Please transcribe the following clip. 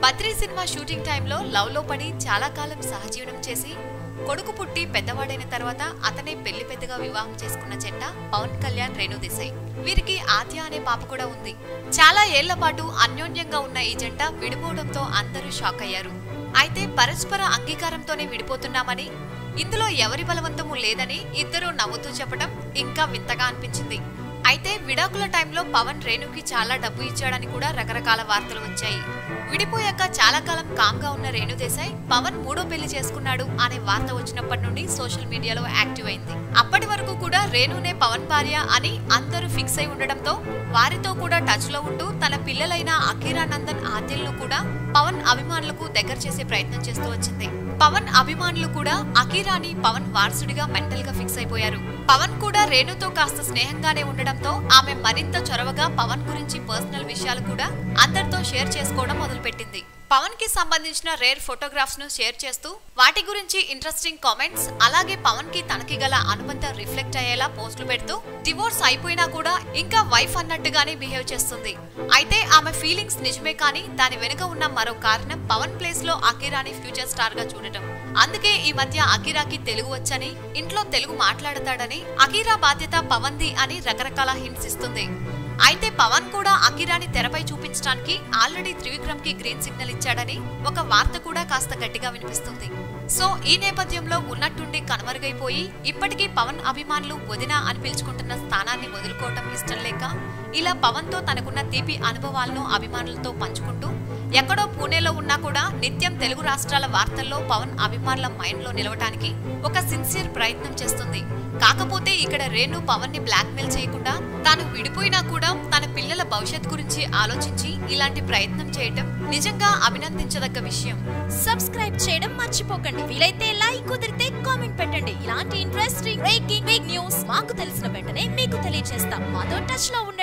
Badri cinema shooting టైంలో love లో పడి చాలా కాలం సహజీవనం చేసి కొడుకు పుట్టి పెద్దవాడైన తర్వాత అతనే పెళ్లి పెద్దగా వివాహం చేసుకున్న చెట్ట పవన్ కళ్యాణ్ రేణు దేశాయ్ వీరికి ఆద్య అనే పాప కూడా ఉంది చాలా ఏళ్ల పాటు అన్యోన్యంగా ఉన్న ఈ జంట విడిపోవడంతో అందరూ షాక్ అయ్యారు అయితే పరస్పర అంగీకారంతోనే విడిపోతున్నామని ఇందులో ఎవరి బలవంతము లేదని ఇద్దరూ నవ్వుతూ చెప్పడం ఇంకా వింతగా అనిపించింది అయితే విడాకుల టైంలో పవన్ రేణుకి చాలా డబ్బు ఇచ్చాడని కూడా రకరకాల వార్తలు వచ్చాయి విడిపోయాక చాలా కాలం కామ్గా ఉన్న రేణు దేశాయ్ పవన్ మూడో పెళ్లి చేసుకున్నాడు అనే వార్త వచ్చినప్పటి నుండి సోషల్ మీడియాలో యాక్టివ్ అయింది అప్పటి వరకు కూడా రేణునే పవన్ భార్య అని అందరూ ఫిక్స్ అయి ఉండడంతో వారితో కూడా టచ్ లో ఉంటూ తన పిల్లలైన అఖీరా నందన్ ఆద్యలను కూడా పవన్ అభిమానులకు దగ్గర చేసే ప్రయత్నం చేస్తూ వచ్చింది పవన్ అభిమానులు కూడా అకీరాని పవన్ వారసుడిగా మెంటల్ గా ఫిక్స్ అయిపోయారు పవన్ కూడా రేణుతో కాస్త స్నేహంగానే ఉండడంతో ఆమె మరింత చొరవగా పవన్ గురించి పర్సనల్ విషయాలు కూడా అందరితో షేర్ చేసుకోవడం మొదలుపెట్టింది పవన్ కి సంబంధించిన రేర్ ఫోటోగ్రాఫ్స్ ను షేర్ చేస్తూ వాటి గురించి ఇంట్రెస్టింగ్ కామెంట్స్ అలాగే పవన్ కి తనకి గల అనుబంధం రిఫ్లెక్ట్ అయ్యేలా పోస్టులు పెడుతూ డివోర్స్ అయిపోయినా కూడా ఇంకా వైఫ్ అన్నట్టుగానే బిహేవ్ చేస్తుంది అయితే ఆమె ఫీలింగ్స్ నిజమే కానీ దాని వెనుక ఉన్న మరో కారణం పవన్ ప్లేస్ లో అకిరాని ఫ్యూచర్ స్టార్ గా చూడటం అందుకే ఈ మధ్య అకిరాకి తెలుగు వచ్చని ఇంట్లో తెలుగు మాట్లాడతాడని అకిరా బాధ్యత పవన్ది అని రకరకాల హింట్స్ ఇస్తుంది అయితే పవన్ కూడా అకిరాని తెరపై చూపించడానికి ఆల్రెడీ త్రివిక్రమ్ కి గ్రీన్ సిగ్నల్ ఇచ్చాడని ఒక వార్త కూడా కాస్త గట్టిగా వినిపిస్తుంది సో ఈ నేపథ్యంలో ఉన్నట్టుండి కనుమరుగైపోయి ఇప్పటికీ పవన్ అభిమానులు వదిన అని పిలుచుకుంటున్న స్థానాన్ని వదులుకోవటం ఇష్టం లేక ఇలా పవన్ తో తనకున్న తీపి అనుభవాలను అభిమానులతో పంచుకుంటూ ఎక్కడో పూణేలో ఉన్నా కూడా నిత్యం తెలుగు రాష్ట్రాల వార్తల్లో పవన్ అభిమానుల మైండ్ లో నిలవటానికి ఒక సిన్సియర్ ప్రయత్నం చేస్తుంది కాకపోతే ఇక్కడ రేణు పవన్ ని బ్లాక్మెయిల్ చేయకుండా తాను విడిపోయినా కూడా తన పిల్లల భవిష్యత్ గురించి ఆలోచించి ఇలాంటి ప్రయత్నం చేయటం నిజంగా అభినందించదగ్గ విషయం సబ్స్క్రైబ్ చేయడం మర్చిపోకండి వీలైతే లైక్ కుదిరితే కామెంట్ పెట్టండి ఇలాంటి ఇంట్రెస్టింగ్ బ్రేకింగ్ బిగ్ న్యూస్ మాకు తెలిసిన వెంటనే మీకు తెలియజేస్తాం మాతో టచ్ లో ఉండండి